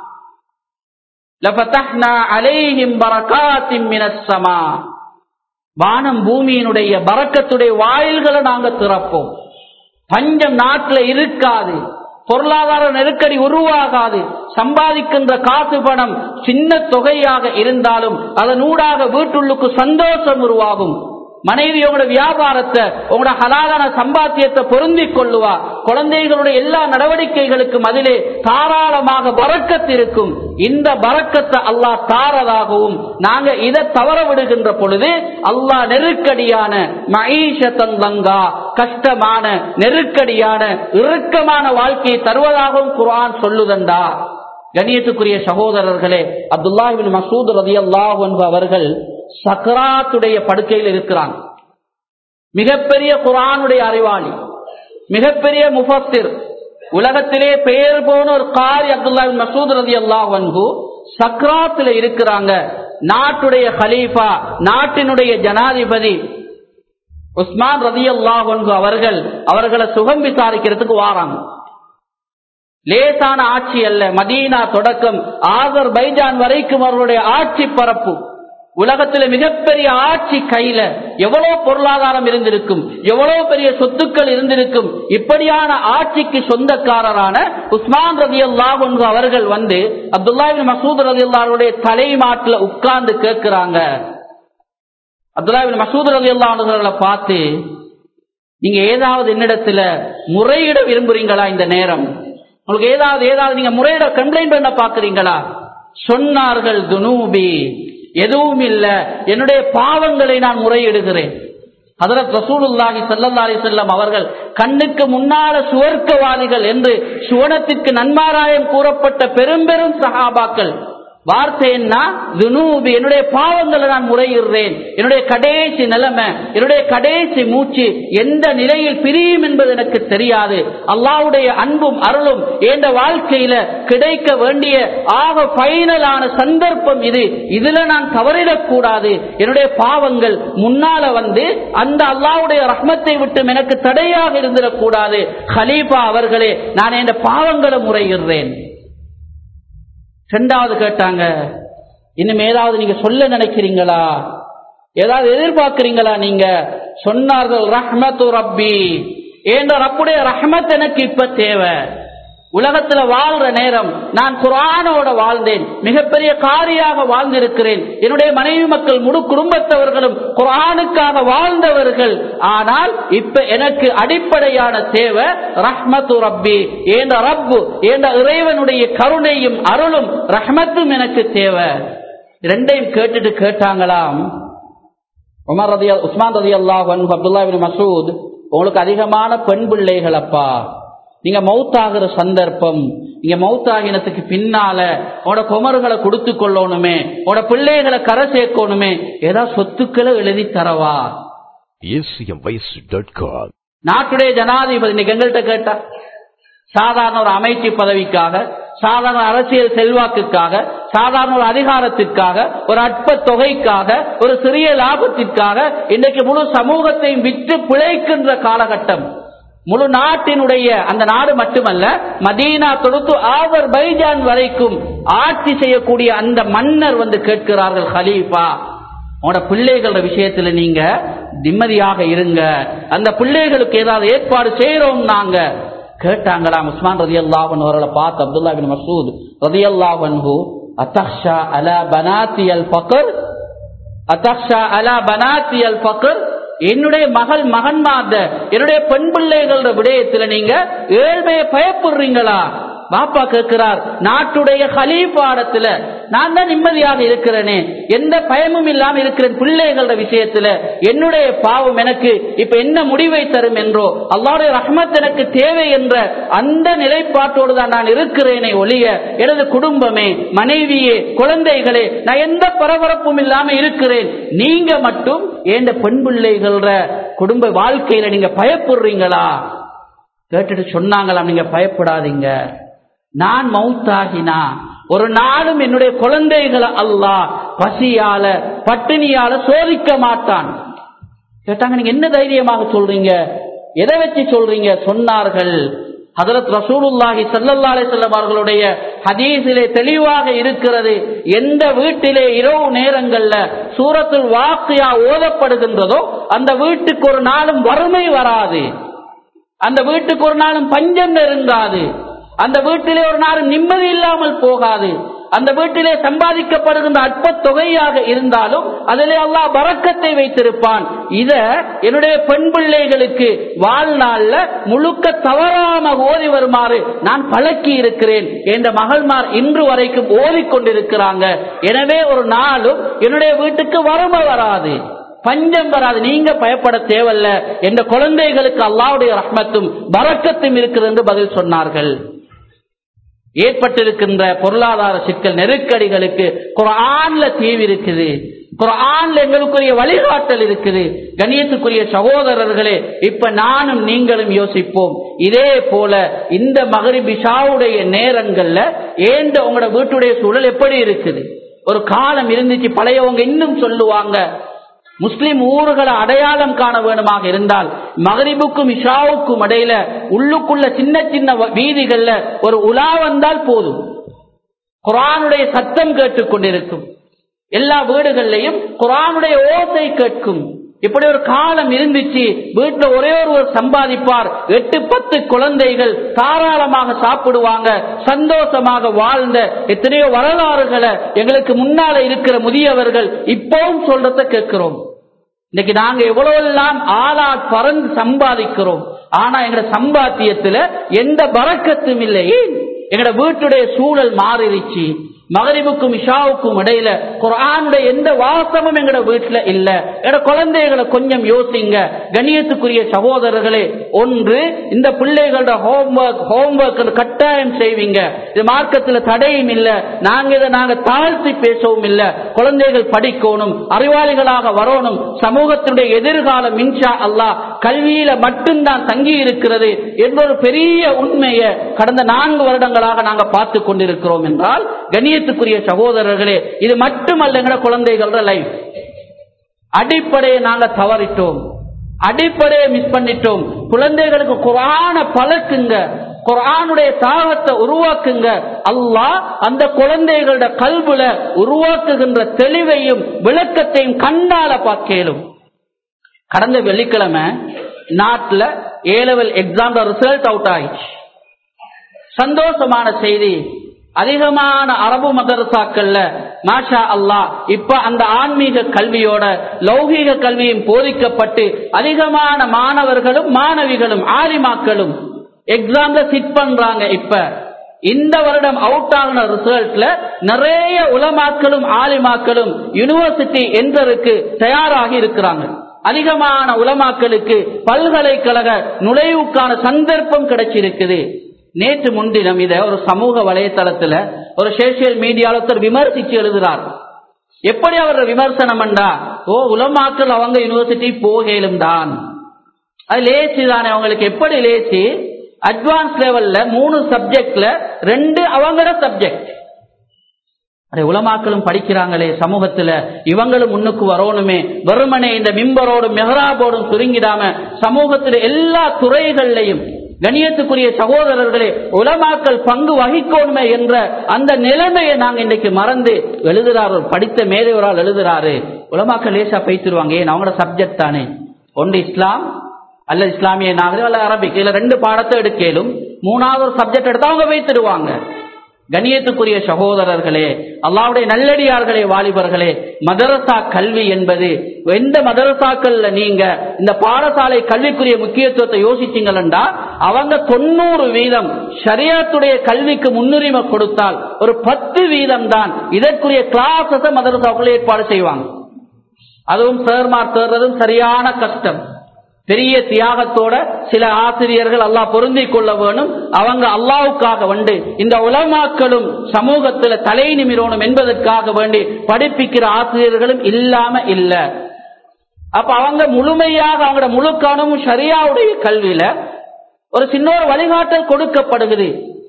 லஃபதஹ்னா அலைஹிம் பரகாத்தின் மினஸ் ஸமா வானம் பூமியினுடைய பரக்கத்துடைய வாயில்களை நாங்க திறப்போம் பஞ்சம் நாட்டுல இருக்காது பொருளாதார நெருக்கடி உருவாகாது சம்பாதிக்கின்ற காசு பணம் சின்ன தொகையாக இருந்தாலும் அதனூடாக வீட்டுள்ளுக்கு சந்தோஷம் உருவாகும் மனைவி உங்களோட வியாபாரத்தை உங்களோட ஹலாலான சம்பாத்தியத்தை பொருந்திக் கொள்ளுவா குழந்தைகளுடைய எல்லா நடவடிக்கைகளுக்கும் அதிலே தாராளமாக பறக்கத்து இருக்கும் இந்த பறக்கத்தை அல்லாஹ் தாரதாகவும் நாங்க இதை தவற விடுகின்ற பொழுது அல்லாஹ் நெருக்கடியான மகீஷத்தன் லங்கா கஷ்டமான நெருக்கடியான இறுக்கமான வாழ்க்கையை தருவதாகவும் குர்ஆன் சொல்லுதண்டா கணியத்துக்குரிய சகோதரர்களே அப்துல்லாஹிபின் மசூத் ரதி அல்லாஹ் அவர்கள் சக்கராத்துடைய படுக்கையில் இருக்கிறான் மிகப்பெரிய குரானுடைய அறிவாளி மிகப்பெரிய முஃபத்திர் உலகத்திலே பெயர் போன ஒரு காரி அப்துல்லா மசூத் ரதி அல்லாஹ் வன்கு சக்ராத்துல இருக்கிறாங்க நாட்டுடைய ஹலீஃபா நாட்டினுடைய ஜனாதிபதி உஸ்மான் ரதி அல்லாஹ் அவர்கள் அவர்களை சுகம் விசாரிக்கிறதுக்கு வாராங்க லேசான ஆட்சி அல்ல மதீனா தொடக்கம் ஆகர் பைஜான் வரைக்கும் அவர்களுடைய ஆட்சி பரப்பு உலகத்தில் மிகப்பெரிய ஆட்சி கையில எவ்வளவு பொருளாதாரம் இருந்திருக்கும் எவ்வளவு பெரிய சொத்துக்கள் இருந்திருக்கும் இப்படியான ஆட்சிக்கு சொந்தக்காரரான உஸ்மான் ரதி அல்லாஹ் அவர்கள் வந்து அப்துல்லாஹின் மசூத் ரதி அல்லாருடைய தலைமாட்டில் உட்கார்ந்து கேட்கிறாங்க அப்துல்லாஹின் மசூத் ரதி அல்லாஹர்களை பார்த்து நீங்க ஏதாவது என்னிடத்துல முறையிட விரும்புறீங்களா இந்த நேரம் உங்களுக்கு ஏதாவது ஏதாவது நீங்க முறையிட கம்ப்ளைண்ட் பண்ண பாக்குறீங்களா சொன்னார்கள் துனூபி எதுவும் இல்ல என்னுடைய பாவங்களை நான் முறையிடுகிறேன் ஹதரத் ரசூலுல்லாஹி ஸல்லல்லாஹு அலைஹி வஸல்லம் அவர்கள் கண்ணுக்கு முன்னால சுவர்க்கவாதிகள் என்று சுவனத்திற்கு நன்மாராயம் கூறப்பட்ட பெரும் பெரும் சஹாபாக்கள் வார்த்தை என்ன துனூபி என்னுடைய பாவங்களை நான் முறையிடுறேன் என்னுடைய கடைசி நிலைமை என்னுடைய கடைசி மூச்சு எந்த நிலையில் பிரியும் என்பது எனக்கு தெரியாது அல்லாவுடைய அன்பும் அருளும் என்ற வாழ்க்கையில கிடைக்க வேண்டிய ஆக பைனலான சந்தர்ப்பம் இது இதுல நான் தவறிடக் கூடாது என்னுடைய பாவங்கள் முன்னால வந்து அந்த அல்லாவுடைய ரஹ்மத்தை விட்டு எனக்கு தடையாக இருந்திடக்கூடாது ஹலீஃபா அவர்களே நான் என் பாவங்களை முறையிடுறேன் ரெண்டாவது கேட்டாங்க இன்னும் ஏதாவது நீங்க சொல்ல நினைக்கிறீங்களா ஏதாவது எதிர்பார்க்கிறீங்களா நீங்க சொன்னார்கள் ரஹ்மத்து ரப்பி ஏன்ற ரப்புடைய ரஹ்மத் எனக்கு இப்ப தேவை உலகத்துல வாழ்ற நேரம் நான் குரானோட வாழ்ந்தேன் மிகப்பெரிய காரியாக வாழ்ந்திருக்கிறேன் என்னுடைய மனைவி மக்கள் முழு குடும்பத்தவர்களும் குரானுக்காக வாழ்ந்தவர்கள் ஆனால் இப்ப எனக்கு அடிப்படையான தேவை ரஹ்மத்து ரப்பி ஏண்ட ரப்பு ஏண்ட இறைவனுடைய கருணையும் அருளும் ரஹ்மத்தும் எனக்கு தேவை ரெண்டையும் கேட்டுட்டு கேட்டாங்களாம் உமர் ரதி உஸ்மான் ரதி அல்லாஹ் அப்துல்லா மசூத் உங்களுக்கு அதிகமான பெண் பிள்ளைகள் அப்பா நீங்க மௌத்தாகிற சந்தர்ப்பம் நீங்க மௌத்தாகினத்துக்கு பின்னால உங்களோட குமர்களை கொடுத்து கொள்ளணுமே உங்களோட பிள்ளைகளை கரை சேர்க்கணுமே ஏதாவது சொத்துக்களை எழுதி தரவா acmvoice.com நாட்டுடைய ஜனாதிபதி இன்னைக்கு எங்கள்கிட்ட கேட்டா சாதாரண ஒரு அமைச்சு பதவிக்காக சாதாரண அரசியல் செல்வாக்குக்காக சாதாரண ஒரு அதிகாரத்திற்காக ஒரு அற்ப தொகைக்காக ஒரு சிறிய லாபத்திற்காக இன்றைக்கு முழு சமூகத்தையும் விற்று பிழைக்கின்ற காலகட்டம் முழு நாட்டினுடைய அந்த நாடு மட்டுமல்ல மதீனா தொடுத்து ஆவர் பைஜான் வரைக்கும் ஆட்சி செய்யக்கூடிய அந்த மன்னர் வந்து கேட்கிறார்கள் ஹலீஃபா உங்களோட பிள்ளைகளோட விஷயத்துல நீங்க நிம்மதியாக இருங்க அந்த பிள்ளைகளுக்கு ஏதாவது ஏற்பாடு செய்யறோம் நாங்க கேட்டாங்களாம் உஸ்மான் ரதி அல்லாஹன் அவர்களை பார்த்து அப்துல்லா பின் மசூத் ரதி அல்லாஹன்ஹு அத்தக்ஷா அலா பனாத்தியல் பக்கர் அத்தக்ஷா அலா பனாத்தியல் பக்கர் என்னுடைய மகள் மகன்மார்ந்த என்னுடைய பெண் பிள்ளைகளோட விடயத்துல நீங்க ஏழ்மையை பயப்படுறீங்களா பாப்பா கேட்கிறார் நாட்டுடைய ஹலீஃபாடத்துல நான் தான் நிம்மதியாக இருக்கிறேனே எந்த பயமும் இல்லாம இருக்கிறேன் பிள்ளைகளோட விஷயத்துல என்னுடைய பாவம் எனக்கு இப்ப என்ன முடிவை தரும் என்றோ அல்லாவுடைய ரஹ்மத் எனக்கு தேவை என்ற அந்த நிலைப்பாட்டோடு தான் நான் இருக்கிறேனே ஒழிய எனது குடும்பமே மனைவியே குழந்தைகளே நான் எந்த பரபரப்பும் இல்லாம இருக்கிறேன் நீங்க மட்டும் எந்த பெண் பிள்ளைகள குடும்ப வாழ்க்கையில நீங்க பயப்படுறீங்களா கேட்டுட்டு சொன்னாங்களாம் நீங்க பயப்படாதீங்க நான் மவுத்தாகினா ஒரு நாளும் என்னுடைய குழந்தைகளை அல்லாஹ் பசியால பட்டினியால சோதிக்க மாட்டான் கேட்டாங்க நீங்க என்ன தைரியமாக சொல்றீங்க எதை வச்சு சொல்றீங்க சொன்னார்கள் ஹதரத் ரசூலுல்லாஹி ஸல்லல்லாஹு அலைஹி வஸல்லம் அவர்களுடைய ஹதீஸிலே தெளிவாக இருக்கிறது எந்த வீட்டிலே இரவு நேரங்கள்ல சூரத்துல் வாக்கியா ஓதப்படுகின்றதோ அந்த வீட்டுக்கு ஒரு நாளும் வறுமை வராது அந்த வீட்டுக்கு ஒரு நாளும் பஞ்சம் நெருங்காது அந்த வீட்டிலே ஒரு நாளும் நிம்மதி இல்லாமல் போகாது அந்த வீட்டிலே சம்பாதிக்கப்படுகின்ற அற்ப தொகையாக இருந்தாலும் அதிலே அல்லாஹ் பறக்கத்தை வைத்திருப்பான் இத என்னுடைய பெண் பிள்ளைகளுக்கு வாழ்நாள்ல முழுக்க தவறாம ஓதி வருமாறு நான் பழக்கி இருக்கிறேன் என்ற மகள்மார் இன்று வரைக்கும் ஓதிக்கொண்டிருக்கிறாங்க எனவே ஒரு நாளும் என்னுடைய வீட்டுக்கு வறுமை வராது பஞ்சம் வராது நீங்க பயப்பட தேவையில்ல என்ற குழந்தைகளுக்கு அல்லாவுடைய ரஹ்மத்தும் பறக்கத்தும் இருக்கிறது என்று பதில் சொன்னார்கள் ஏற்பட்டிருக்கின்ற பொருளாதார சிக்கல் நெருக்கடிகளுக்கு குரான்ல தீவு இருக்குது குரான்ல எங்களுக்குரிய வழிகாட்டல் இருக்குது கணியத்துக்குரிய சகோதரர்களே இப்ப நானும் நீங்களும் யோசிப்போம் இதே போல இந்த மகரிபிஷாவுடைய நேரங்கள்ல ஏந்த உங்களோட வீட்டுடைய சூழல் எப்படி இருக்குது ஒரு காலம் இருந்துச்சு பழையவங்க இன்னும் சொல்லுவாங்க முஸ்லிம் ஊர்களை அடையாளம் காண வேணுமாக இருந்தால் மகரிபுக்கும் இஷாவுக்கும் இடையில உள்ளுக்குள்ள சின்ன சின்ன வீதிகள்ல ஒரு உலா வந்தால் போதும் குரானுடைய சத்தம் கேட்டுக்கொண்டிருக்கும் எல்லா வீடுகள்லையும் குரானுடைய ஓசை கேட்கும் இப்படி ஒரு காலம் இருந்துச்சு வீட்டுல ஒரே ஒரு சம்பாதிப்பார் எட்டு பத்து குழந்தைகள் தாராளமாக சாப்பிடுவாங்க சந்தோஷமாக வாழ்ந்த எத்தனையோ வரலாறுகளை எங்களுக்கு முன்னால இருக்கிற முதியவர்கள் இப்பவும் சொல்றத கேட்கிறோம் இன்னைக்கு நாங்க எவ்வளவு எல்லாம் ஆளா பறந்து சம்பாதிக்கிறோம் ஆனா எங்கட சம்பாத்தியத்துல எந்த பறக்கத்தும் இல்லை எங்கட வீட்டுடைய சூழல் மாறிடுச்சு மகரிபுக்கும் இஷாவுக்கும் இடையில குரானுடைய எந்த வாசமும் எங்கட வீட்டுல இல்ல எங்கட குழந்தைகளை கொஞ்சம் யோசிங்க கண்ணியத்துக்குரிய சகோதரர்களே ஒன்று இந்த பிள்ளைகளோட ஹோம்ஒர்க் ஹோம்ஒர்க் கட்டாயம் செய்வீங்க இது மார்க்கத்துல தடையும் இல்ல நாங்க இதை நாங்க தாழ்த்தி பேசவும் இல்ல குழந்தைகள் படிக்கணும் அறிவாளிகளாக வரணும் சமூகத்தினுடைய எதிர்காலம் மின்ஷா அல்லாஹ் கல்வியில மட்டும்தான் தங்கி இருக்கிறது என்ற ஒரு பெரிய உண்மையை கடந்த நான்கு வருடங்களாக நாங்க பார்த்து கொண்டிருக்கிறோம் என்றால் கண்ணியத்துக்குரிய சகோதரர்களே இது மட்டுமல்ல எங்கட குழந்தைகளோட லைஃப் அடிப்படையை நாங்க தவறிட்டோம் அடிப்படையை மிஸ் பண்ணிட்டோம் குழந்தைகளுக்கு குரான பழக்குங்க குரானுடைய தாகத்தை உருவாக்குங்க அல்லாஹ் அந்த குழந்தைகளோட கல்வில உருவாக்குகின்ற தெளிவையும் விளக்கத்தையும் கண்ணால பார்க்கலும் கடந்த வெள்ளிக்கிழமை நாட்டில் A level exam result out ஆயிடுச்சு சந்தோஷமான செய்தி அதிகமான அரபு மதரசாக்கள்ல மாஷா அல்லாஹ் இப்ப அந்த ஆன்மீக கல்வியோட லௌகீக கல்வியும் போதிக்கப்பட்டு அதிகமான மாணவர்களும் மாணவிகளும் ஆலிமாக்களும் எக்ஸாம்ல சிட் பண்றாங்க இப்ப இந்த வருடம் அவுட் ஆகின ரிசல்ட்ல நிறைய உலமாக்களும் ஆலிமாக்களும் யூனிவர்சிட்டி என்றருக்கு தயாராகி இருக்கிறாங்க அதிகமான உலமாக்களுக்கு பல்கலைக்கழக நுழைவுக்கான சந்தர்ப்பம் கிடைச்சிருக்குது நேற்று முன்தினம் இத ஒரு சமூக வலைத்தளத்துல ஒரு சோசியல் மீடியால ஒருத்தர் விமர்சிச்சு எழுதுறார் எப்படி அவர் விமர்சனம் பண்ணா ஓ உலமாக்கள் அவங்க யூனிவர்சிட்டி போகலும் தான் அது லேச்சு தானே அவங்களுக்கு எப்படி லேச்சு அட்வான்ஸ் லெவல்ல மூணு சப்ஜெக்ட்ல ரெண்டு அவங்களோட சப்ஜெக்ட் அதே உலமாக்களும் படிக்கிறாங்களே சமூகத்துல இவங்களும் முன்னுக்கு வரணுமே வெறுமனே இந்த மிம்பரோடும் மெஹராபோடும் சுருங்கிடாம சமூகத்துல எல்லா துறைகள்லையும் கணியத்துக்குரிய சகோதரர்களே உலமாக்கள் பங்கு வகிக்கணுமே என்ற அந்த நிலைமையை நாங்க இன்னைக்கு மறந்து எழுதுறாரு படித்த மேதைவரால் எழுதுறாரு உலமாக்கள் லேசா பேசிடுவாங்க ஏன் அவங்களோட சப்ஜெக்ட் தானே ஒன்று இஸ்லாம் அல்லது இஸ்லாமிய நாகரிகம் அல்ல அரபிக் இதுல ரெண்டு பாடத்தை எடுக்கலும் மூணாவது ஒரு சப்ஜெக்ட் எடுத்தா அவங்க வைத்திடுவாங்க கண்ணியத்துக்குரிய சகோதரர்களே அல்லாவுடைய நல்லடியார்களே வாலிபர்களே மதரசா கல்வி என்பது எந்த மதரசாக்கள்ல நீங்க இந்த பாடசாலை கல்விக்குரிய முக்கியத்துவத்தை யோசிச்சீங்களா அவங்க தொண்ணூறு வீதம் ஷரியாத்துடைய கல்விக்கு முன்னுரிமை கொடுத்தால் ஒரு பத்து வீதம் தான் இதற்குரிய கிளாஸஸ மதரசாக்கள் ஏற்பாடு செய்வாங்க அதுவும் சேர்மார் சேர்றதும் சரியான கஷ்டம் பெரிய தியாகத்தோட சில ஆசிரியர்கள் அல்லாஹ் பொருந்திக் கொள்ள வேணும் அவங்க அல்லாவுக்காக வந்து இந்த உலமாக்களும் சமூகத்துல தலை நிமிரணும் என்பதற்காக வேண்டி படிப்பிக்கிற ஆசிரியர்களும் இல்லாம இல்ல அப்ப அவங்க முழுமையாக அவங்களோட முழு கவனமும் சரியாவுடைய கல்வியில ஒரு சின்ன ஒரு வழிகாட்டல் கொடுக்கப்படுகிறது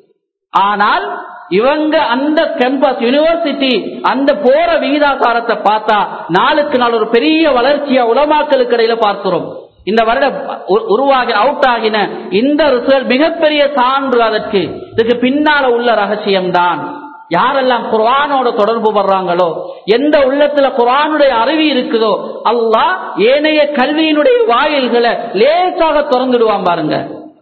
ஆனால் இவங்க அந்த கேம்பஸ் யூனிவர்சிட்டி அந்த போற விகிதாசாரத்தை பார்த்தா நாளுக்கு நாள் ஒரு பெரிய வளர்ச்சியா உலமாக்களுக்கு இடையில பார்க்கிறோம் இந்த வருட உருவாகி அவுட் ஆகின இந்த ரிசல்ட் மிகப்பெரிய சான்று அதற்கு இதுக்கு பின்னால உள்ள ரகசியம்தான் யாரெல்லாம் குரானோட தொடர்பு படுறாங்களோ எந்த உள்ளத்துல குரானுடைய அறிவு இருக்குதோ அல்லாஹ் ஏனைய கல்வியினுடைய வாயில்களை லேசாக திறந்துடுவான் பாருங்க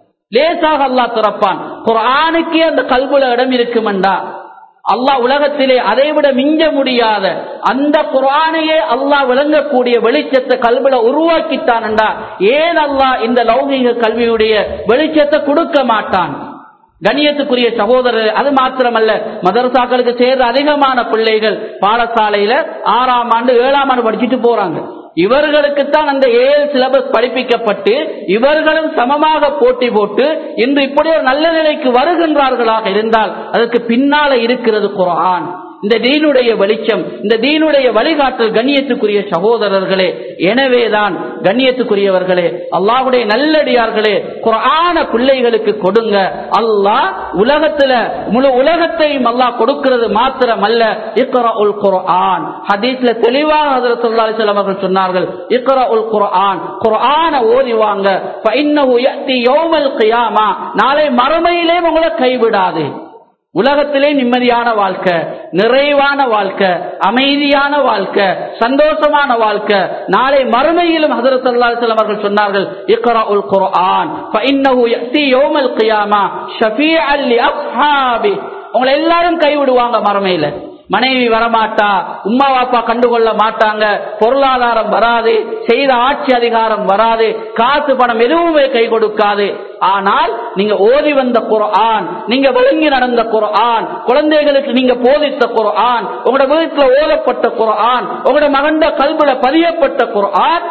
லேசாக அல்லாஹ் திறப்பான் குரானுக்கே அந்த கல்புல இடம் இருக்குமெண்டா அல்லாஹ் உலகத்திலே அதைவிட மிஞ்ச முடியாத அந்த குரானையே அல்லாஹ் விளங்கக்கூடிய வெளிச்சத்தை கல்வில உருவாக்கிட்டான்டா ஏன் அல்லாஹ் இந்த லௌகீக கல்வியுடைய வெளிச்சத்தை கொடுக்க மாட்டான் கண்ணியத்துக்குரிய சகோதரர் அது மாத்திரமல்ல மதரசாக்களுக்கு சேர்ற அதிகமான பிள்ளைகள் பாடசாலையில ஆறாம் ஆண்டு ஏழாம் ஆண்டு படிச்சுட்டு போறாங்க இவர்களுக்குத்தான் அந்த ஏழு சிலபஸ் படிப்பிக்கப்பட்டு இவர்களும் சமமாக போட்டி போட்டு இன்று இப்படி ஒரு நல்ல நிலைக்கு வருகின்றார்களாக இருந்தால் அதற்கு பின்னால இருக்கிறது குரான் இந்த தீனுடைய வெளிச்சம் இந்த தீனுடைய வழிகாட்டல் கண்ணியத்துக்குரிய சகோதரர்களே எனவேதான் கண்ணியத்துக்குரியவர்களே அல்லாஹுடைய நல்லடியார்களே குரான பிள்ளைகளுக்கு கொடுங்க அல்லாஹ் உலகத்துல முழு உலகத்தையும் அல்லாஹ் கொடுக்கிறது மாத்திரம் அல்ல இக்கரா உல் குரான் ஹதீஸ்ல தெளிவாக ஹதரத் ஸல்லல்லாஹு அலைஹி வஸல்லம் அவர்கள் சொன்னார்கள் இக்கரா உல் குரான் குரான ஓதிவாங்க ஃபஇன்னஹு யஅதி யௌமல் கியாமா நாளை மறுமையிலே உங்களை கைவிடாது உலகத்திலே நிம்மதியான வாழ்க்கை நிறைவான வாழ்க்கை அமைதியான வாழ்க்கை சந்தோஷமான வாழ்க்கை நாளை மறுமையிலும் ஹசரத் அல்லாஹ் அவர்கள் சொன்னார்கள் இக்ரா உல் குர்ஆன் ஃபஇன்னஹு யஅதி யௌமல் கியாமா ஷஃபீஅன் லி அஸ்ஹாபி உங்களை எல்லாரும் கைவிடுவாங்க மறுமையில மனைவி வரமாட்டா உம்மா வாப்பா கண்டுகொள்ள மாட்டாங்க பொருளாதாரம் வராது செய்த ஆட்சி அதிகாரம் வராது காசு பணம் எதுவுமே கை கொடுக்காது ஆனால் நீங்க ஓதி வந்த குரான் நீங்க விளங்கி நடந்த குரான் குழந்தைகளுக்கு நீங்க போதித்த குரான் உங்களோட வீட்டுல ஓதப்பட்ட குரான் உங்களோட மகண்ட கல்வில பதியப்பட்ட குரான்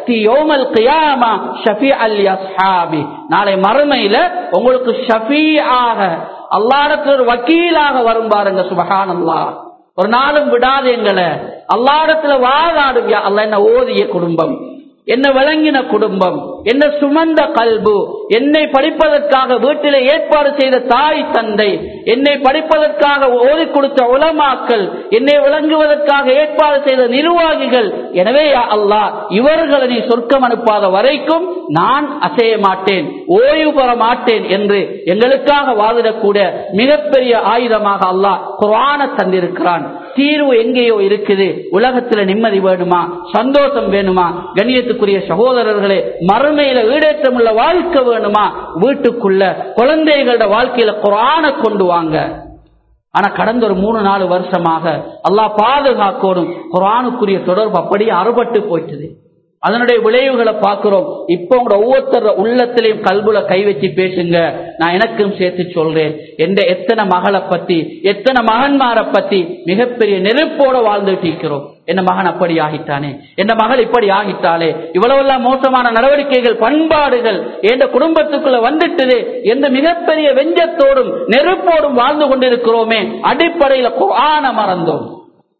நாளை மறுமையில உங்களுக்கு ஷஃபியாக அல்லாடத்துல ஒரு வக்கீலாக வரும் பாருங்க சுபகானல்லா ஒரு நாளும் விடாது எங்களை அல்லாடத்துல வாழாடும் அல்ல என்ன ஓதிய குடும்பம் என்ன விளங்கின குடும்பம் என்ன சுமந்த கல்பு என்னை படிப்பதற்காக வீட்டிலே ஏற்பாடு செய்த தாய் தந்தை என்னை படிப்பதற்காக ஓதி கொடுத்த உலமாக்கள் என்னை விளங்குவதற்காக ஏற்பாடு செய்த நிர்வாகிகள் எனவே அல்லாஹ் இவர்களை நீ சொர்க்கம் அனுப்பாத வரைக்கும் நான் அசைய மாட்டேன் ஓய்வு பெற மாட்டேன் என்று எங்களுக்காக வாதிடக்கூடிய மிகப்பெரிய ஆயுதமாக அல்லாஹ் குரான தந்திருக்கிறான் தீர்வு எங்கேயோ இருக்குது உலகத்துல நிம்மதி வேணுமா சந்தோஷம் வேணுமா கண்ணியத்துக்குரிய சகோதரர்களே மறுமையில ஈடேற்றமுள்ள வாழ்க்கை வேணுமா வீட்டுக்குள்ள குழந்தைகளோட வாழ்க்கையில குரான கொண்டு வாங்க ஆனா கடந்த ஒரு மூணு நாலு வருஷமாக அல்லாஹ் பாதுகாக்கணும் குரானுக்குரிய தொடர்பு அப்படியே அறுபட்டு போயிட்டது அதனுடைய விளைவுகளை பார்க்கிறோம் இப்போ உங்களோட ஒவ்வொருத்தர் உள்ளத்திலையும் கல்புல கை வச்சு பேசுங்க நான் எனக்கும் சேர்த்து சொல்றேன் எந்த எத்தனை மகளை பத்தி எத்தனை மகன்மாரை பத்தி மிகப்பெரிய நெருப்போட வாழ்ந்துட்டு இருக்கிறோம் என்ன மகன் அப்படி ஆகிட்டானே என்ன மகள் இப்படி ஆகிட்டாலே இவ்வளவெல்லாம் மோசமான நடவடிக்கைகள் பண்பாடுகள் எந்த குடும்பத்துக்குள்ள வந்துட்டது எந்த மிகப்பெரிய வெஞ்சத்தோடும் நெருப்போடும் வாழ்ந்து கொண்டிருக்கிறோமே அடிப்படையில குரான மறந்தோம்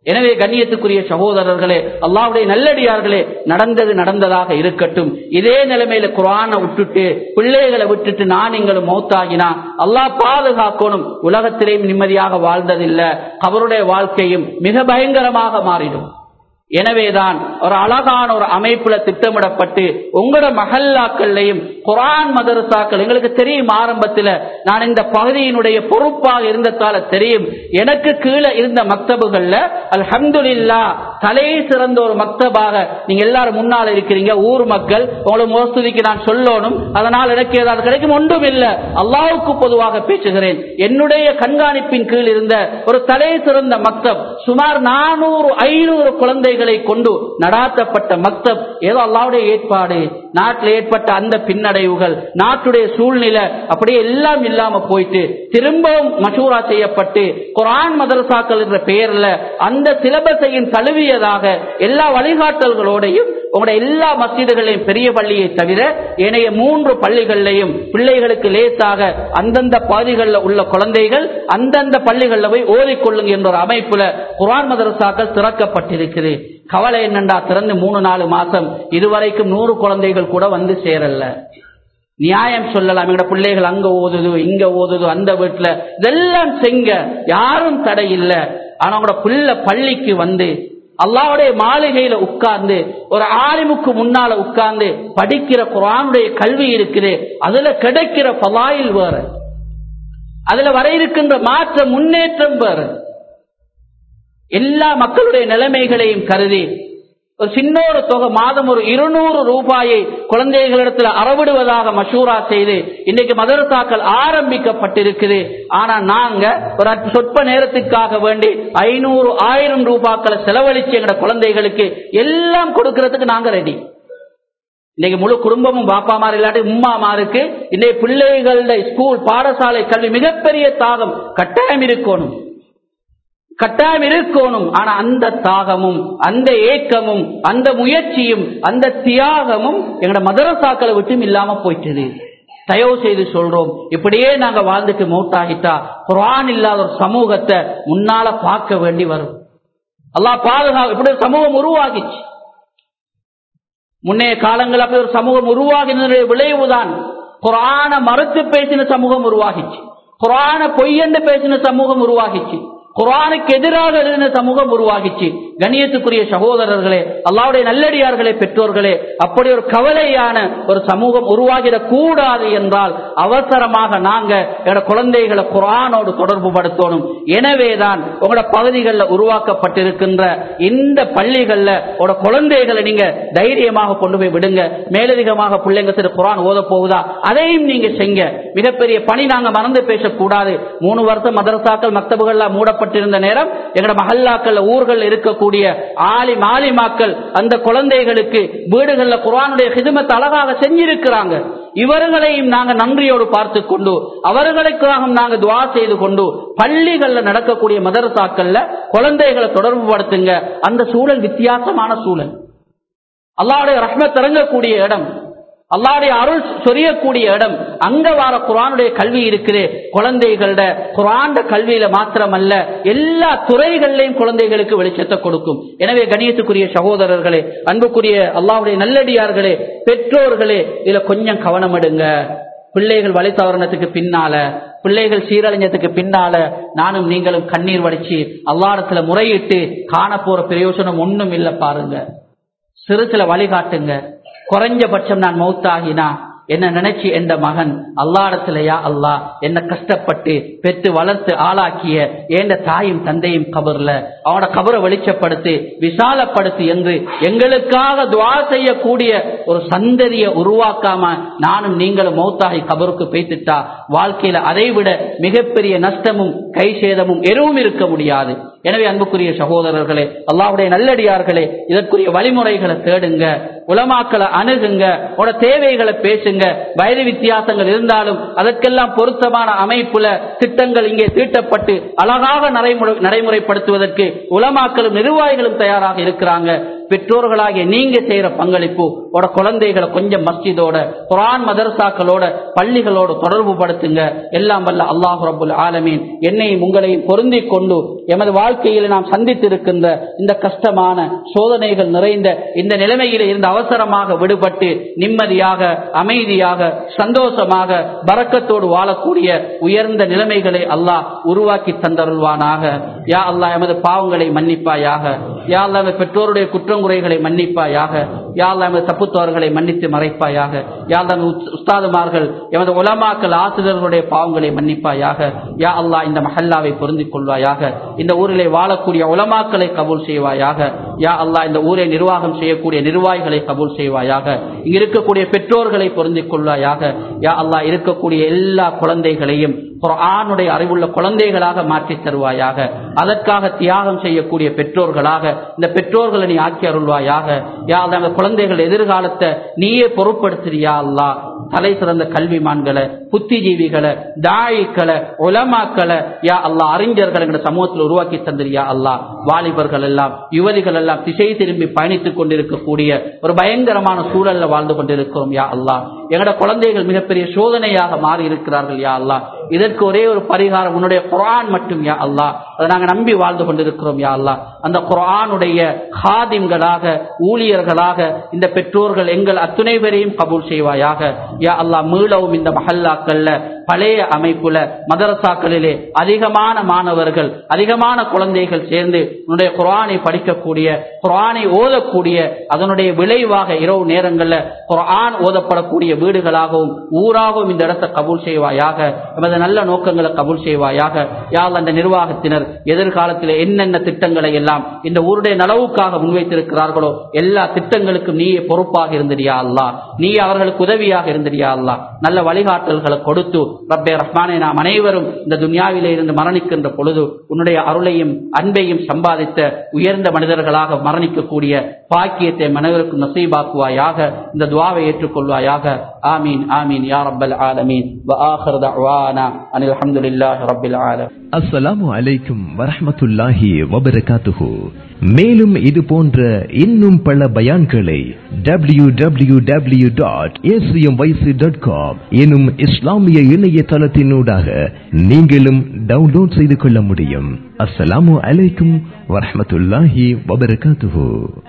எனவே கண்ணியத்துக்குரிய சகோதரர்களே அல்லாவுடைய நல்லடியார்களே நடந்தது நடந்ததாக இருக்கட்டும் இதே நிலைமையில குரானை விட்டுட்டு பிள்ளைகளை விட்டுட்டு நான் நீங்களும் மௌத்தாகினா அல்லாஹ் பாதுகாக்கணும் உலகத்திலேயும் நிம்மதியாக வாழ்ந்ததில்லை அவருடைய வாழ்க்கையும் மிக பயங்கரமாக மாறிடும் எனவேதான் ஒரு அழகான ஒரு அமைப்புல திட்டமிடப்பட்டு உங்களோட மகல்லாக்கள்லையும் குரான் மதரசாக்கள் எங்களுக்கு தெரியும் ஆரம்பத்தில் நான் இந்த பகுதியினுடைய பொறுப்பாக இருந்ததால தெரியும் எனக்கு கீழே இருந்த மக்தபுகள்ல அல்ஹம்துலில்லா தலை சிறந்த ஒரு மக்தபாக நீங்க எல்லாரும் முன்னால் இருக்கிறீங்க ஊர் மக்கள் உங்களுக்கு மோஸ்துதிக்கு நான் சொல்லணும் அதனால் எனக்கு ஏதாவது கிடைக்கும் ஒன்றும் இல்லை அல்லாவுக்கு பொதுவாக பேசுகிறேன் என்னுடைய கண்காணிப்பின் கீழ் இருந்த ஒரு தலை சிறந்த மக்தப் சுமார் நானூறு ஐநூறு குழந்தைகளை கொண்டு நடாத்தப்பட்ட மக்தப் ஏதோ அல்லாவுடைய ஏற்பாடு நாட்டில் ஏற்பட்ட அந்த பின்னடைவுகள் நாட்டுடைய சூழ்நிலை அப்படியே எல்லாம் இல்லாம போயிட்டு திரும்பவும் மசூரா செய்யப்பட்டு குரான் மதரசாக்கள் என்ற பெயர்ல அந்த சிலபஸையும் தழுவியதாக எல்லா வழிகாட்டல்களோடையும் உங்களுடைய எல்லா மசீதுகளையும் பெரிய பள்ளியை தவிர ஏனைய மூன்று பள்ளிகள்லையும் பிள்ளைகளுக்கு லேசாக அந்தந்த பகுதிகளில் உள்ள குழந்தைகள் அந்தந்த பள்ளிகளில் போய் ஓதிக்கொள்ளுங்க என்ற ஒரு அமைப்புல குரான் மதரசாக்கள் திறக்கப்பட்டிருக்குது கவலை என்னண்டா திறந்து மூணு நாலு மாசம் இதுவரைக்கும் நூறு குழந்தைகள் கூட வந்து சேரல நியாயம் சொல்லலாம் எங்கட பிள்ளைகள் அங்க ஓதுது இங்க ஓதுது அந்த வீட்டுல இதெல்லாம் செங்க யாரும் தடை இல்லை ஆனா உங்களோட பிள்ளை பள்ளிக்கு வந்து அல்லாவுடைய மாளிகையில உட்கார்ந்து ஒரு ஆலிமுக்கு முன்னால உட்கார்ந்து படிக்கிற குரானுடைய கல்வி இருக்குது அதுல கிடைக்கிற பலாயில் வேற அதுல வர இருக்கின்ற மாற்ற முன்னேற்றம் வேற எல்லா மக்களுடைய நிலைமைகளையும் கருதி ஒரு சின்ன ஒரு தொகை மாதம் ஒரு இருநூறு ரூபாயை குழந்தைகளிடத்தில் அறவிடுவதாக மசூரா செய்து இன்னைக்கு மதரசாக்கள் ஆரம்பிக்கப்பட்டிருக்குது ஆனா நாங்க ஒரு சொற்ப நேரத்துக்காக வேண்டி ஐநூறு ஆயிரம் ரூபாய்களை செலவழிச்சு எங்க குழந்தைகளுக்கு எல்லாம் கொடுக்கறதுக்கு நாங்க ரெடி இன்னைக்கு முழு குடும்பமும் பாப்பா மாதிரி இல்லாட்டி உம்மா மாருக்கு இன்னைக்கு பிள்ளைகள ஸ்கூல் பாடசாலை கல்வி மிகப்பெரிய தாகம் கட்டாயம் இருக்கணும் கட்டாயம் இருக்கணும் ஆனா அந்த தாகமும் அந்த ஏக்கமும் அந்த முயற்சியும் அந்த தியாகமும் எங்கட மதரசாக்களை விட்டும் இல்லாம போயிட்டது தயவு செய்து சொல்றோம் இப்படியே நாங்க வாழ்ந்துட்டு மூட்டாகிட்டா குரான் இல்லாத ஒரு சமூகத்தை முன்னால பார்க்க வேண்டி வரும் அல்லாஹ் பாதுகா இப்படி ஒரு சமூகம் உருவாகிச்சு முன்னைய காலங்கள் அப்படி ஒரு சமூகம் உருவாகின விளைவுதான் குரான மறுத்து பேசின சமூகம் உருவாகிச்சு குரான பொய்யென்று பேசின சமூகம் உருவாகிச்சு குரானுக்கு எதிராக எழுதின சமூகம் உருவாகிச்சு கணியத்துக்குரிய சகோதரர்களே அல்லாவுடைய நல்லடியார்களே பெற்றோர்களே அப்படி ஒரு கவலையான ஒரு சமூகம் உருவாகிடக் கூடாது என்றால் அவசரமாக நாங்க எங்களோட குழந்தைகளை குரானோடு தொடர்பு படுத்தணும் எனவேதான் உங்களோட பகுதிகளில் உருவாக்கப்பட்டிருக்கின்ற இந்த பள்ளிகள்ல உங்களோட குழந்தைகளை நீங்க தைரியமாக கொண்டு போய் விடுங்க மேலதிகமாக பிள்ளைங்க சிறு குரான் ஓத போகுதா அதையும் நீங்க செய்ங்க மிகப்பெரிய பணி நாங்க மறந்து பேசக்கூடாது மூணு வருஷம் மதரசாக்கள் மக்தபுகள்ல மூடப்பட்டிருந்த நேரம் எங்களோட மஹல்லாக்கள் ஊர்கள் இருக்கக்கூடிய ஆலி மாலிமாக்கள் அந்த குழந்தைகளுக்கு வீடுகள்ல குரானுடைய ஹிதுமத்தை அழகாக செஞ்சிருக்கிறாங்க இவர்களையும் நாங்க நன்றியோடு பார்த்து கொண்டு அவர்களுக்காக நாங்க துவா செய்து கொண்டு பள்ளிகள்ல நடக்கக்கூடிய மதரசாக்கள்ல குழந்தைகளை தொடர்பு படுத்துங்க அந்த சூழல் வித்தியாசமான சூழல் அல்லாவுடைய ரஹ்மத் இறங்கக்கூடிய இடம் அல்லாவுடைய அருள் சொரியக்கூடிய இடம் அங்க வார குரானுடைய கல்வி இருக்குது குழந்தைகளோட குரான் கல்வியில மாத்திரமல்ல எல்லா துறைகளிலையும் குழந்தைகளுக்கு வெளிச்சத்தை கொடுக்கும் எனவே கணியத்துக்குரிய சகோதரர்களே அன்புக்குரிய அல்லாவுடைய நல்லடியார்களே பெற்றோர்களே இதுல கொஞ்சம் கவனம் எடுங்க பிள்ளைகள் வழி தவறினத்துக்கு பின்னால பிள்ளைகள் சீரழிஞ்சதுக்கு பின்னால நானும் நீங்களும் கண்ணீர் வடிச்சு அல்லாடத்துல முறையிட்டு காண போற பிரயோஜனம் ஒண்ணும் இல்லை பாருங்க சிறுசில வழிகாட்டுங்க குறைஞ்சபட்சம் நான் மௌத்தாகினா என்ன நினைச்சு என்ற மகன் அல்லாடத்திலையா அல்லா என்ன கஷ்டப்பட்டு பெற்று வளர்த்து ஆளாக்கிய ஏண்ட தாயும் தந்தையும் கபர்ல அவனோட கபரை வெளிச்சப்படுத்தி விசாலப்படுத்தி என்று எங்களுக்காக துவா செய்யக்கூடிய ஒரு சந்ததியை உருவாக்காம நானும் நீங்களும் மௌத்தாகி கபருக்கு பேத்துட்டா வாழ்க்கையில அதைவிட மிகப்பெரிய நஷ்டமும் கை சேதமும் எதுவும் இருக்க முடியாது எனவே அன்புக்குரிய சகோதரர்களே அல்லாவுடைய நல்லடியார்களே இதற்குரிய வழிமுறைகளை தேடுங்க உலமாக்களை அணுகுங்க உட தேவைகளை பேசுங்க வயது வித்தியாசங்கள் இருந்தாலும் அதற்கெல்லாம் பொருத்தமான அமைப்புல திட்டங்கள் இங்கே தீட்டப்பட்டு அழகாக நடைமுறை நடைமுறைப்படுத்துவதற்கு உலமாக்களும் நிர்வாகிகளும் தயாராக இருக்கிறாங்க பெற்றோர்களாகிய நீங்க செய்யற பங்களிப்பு உட குழந்தைகளை கொஞ்சம் மஸ்ஜிதோட குரான் மதரசாக்களோட பள்ளிகளோட தொடர்பு படுத்துங்க எல்லாம் வல்ல அல்லாஹ் ரபுல் ஆலமீன் என்னையும் உங்களையும் பொருந்தி கொண்டு எமது வாழ்க்கையில் நாம் சந்தித்திருக்கின்ற இந்த கஷ்டமான சோதனைகள் நிறைந்த இந்த நிலைமையில் இருந்து அவசரமாக விடுபட்டு நிம்மதியாக அமைதியாக சந்தோஷமாக பறக்கத்தோடு வாழக்கூடிய உயர்ந்த நிலைமைகளை அல்லாஹ் உருவாக்கி தந்தருள்வானாக யா அல்லாஹ் எமது பாவங்களை மன்னிப்பாயாக யா அல்லாஹ் எமது பெற்றோருடைய குற்றங்குறைகளை மன்னிப்பாயாக யா அல்லாஹ் எமது தப்புத்தவர்களை மன்னித்து மறைப்பாயாக யா அல்லாஹ் எமது உஸ்- உஸ்தாதுமார்கள் எமது உலமாக்கள் ஆசிரியர்களுடைய பாவங்களை மன்னிப்பாயாக யா அல்லாஹ் இந்த மஹல்லாவை பொருந்திக் கொள்வாயாக இந்த ஊரிலே வாழக்கூடிய உலமாக்களை கபூல் செய்வாயாக யா அல்லாஹ் இந்த ஊரை நிர்வாகம் செய்யக்கூடிய நிர்வாகிகளை கபூல் செய்வாயாக இங்க இருக்கக்கூடிய பெற்றோர்களை பொருந்திக் கொள்வாயாக யா அல்லாஹ் இருக்கக்கூடிய எல்லா குழந்தைகளையும் குர்ஆனுடைய அறிவுள்ள குழந்தைகளாக மாற்றி தருவாயாக அதற்காக தியாகம் செய்யக்கூடிய பெற்றோர்களாக இந்த பெற்றோர்களை நீ ஆக்கி அருள்வாயாக யா அல்லாஹ் அந்த குழந்தைகள் எதிர்காலத்தை நீயே பொறுப்படுத்துறியா அல்லாஹ் தலை சிறந்த கல்விமான்களை புத்திஜீவிகளை தாயிக்களை உலமாக்களை யா அல்லாஹ் அறிஞர்கள் எங்க சமூகத்தில் உருவாக்கி தந்திரியா அல்லாஹ் வாலிபர்கள் எல்லாம் யுவதிகள் எல்லாம் திசை திரும்பி பயணித்துக் கொண்டிருக்கக்கூடிய ஒரு பயங்கரமான சூழல்ல வாழ்ந்து கொண்டிருக்கிறோம் யா அல்லாஹ் எங்கட குழந்தைகள் மிகப்பெரிய சோதனையாக மாறி இருக்கிறார்கள் யா அல்லாஹ் இதற்கு ஒரே ஒரு பரிகாரம் உன்னுடைய குர்ஆன் மட்டும் யா அல்லாஹ் அதை நாங்க நம்பி வாழ்ந்து கொண்டிருக்கிறோம் யா அல்லாஹ் அந்த குர்ஆனுடைய ஹாதிம்களாக ஊழியர்களாக இந்த பெற்றோர்கள் எங்கள் அத்துணை பேரையும் கபூல் செய்வாயாக யா அல்லாஹ் மீளவும் இந்த மஹல்லாக்கள்ல பழைய அமைப்புல மதரசாக்களிலே அதிகமான மாணவர்கள் அதிகமான குழந்தைகள் சேர்ந்து உன்னுடைய குர்ஆனை படிக்கக்கூடிய குர்ஆனை ஓதக்கூடிய அதனுடைய விளைவாக இரவு நேரங்கள்ல குர்ஆன் ஓதப்படக்கூடிய வீடுகளாகவும் ஊராகவும் இந்த இடத்தை கபூல் செய்வாயாக எமது நல்ல நோக்கங்களை கபூல் செய்வாயாக யாழ் அந்த நிர்வாகத்தினர் எதிர்காலத்தில் என்னென்ன திட்டங்களை எல்லாம் இந்த ஊருடைய நலவுக்காக முன்வைத்திருக்கிறார்களோ எல்லா திட்டங்களுக்கும் நீயே பொறுப்பாக இருந்தியா அல்லா நீ அவர்களுக்கு உதவியாக இருந்தியா அல்லா நல்ல வழிகாட்டல்களை கொடுத்து ரப்பே ரஹ்மானை நாம் அனைவரும் இந்த துன்யாவிலே இருந்து மரணிக்கின்ற பொழுது உன்னுடைய அருளையும் அன்பையும் சம்பாதித்த உயர்ந்த மனிதர்களாக மரணிக்கக்கூடிய பாக்கியத்தை மனிதருக்கு நசீபாக்குவாயாக இந்த துவாவை ஏற்றுக்கொள்வாயாக ஆமீன் ஆமீன் யா ரப்பல் ஆலமீன் وآخر دعوانا أن الحمد لله رب العالمين அஸ்ஸலாமு அலைக்கும் வரஹ்மத்துல்லாஹி வபரகாத்துஹு மேலும் இது போன்ற இன்னும் பல பயான்களை W W W dot dot com எனும் இஸ்லாமிய இணையதளத்தினூடாக நீங்களும் டவுன்லோட் செய்து கொள்ள முடியும் அஸ்ஸலாமு அலைக்கும் வரஹ்மத்துல்லாஹி வபரகாத்துஹு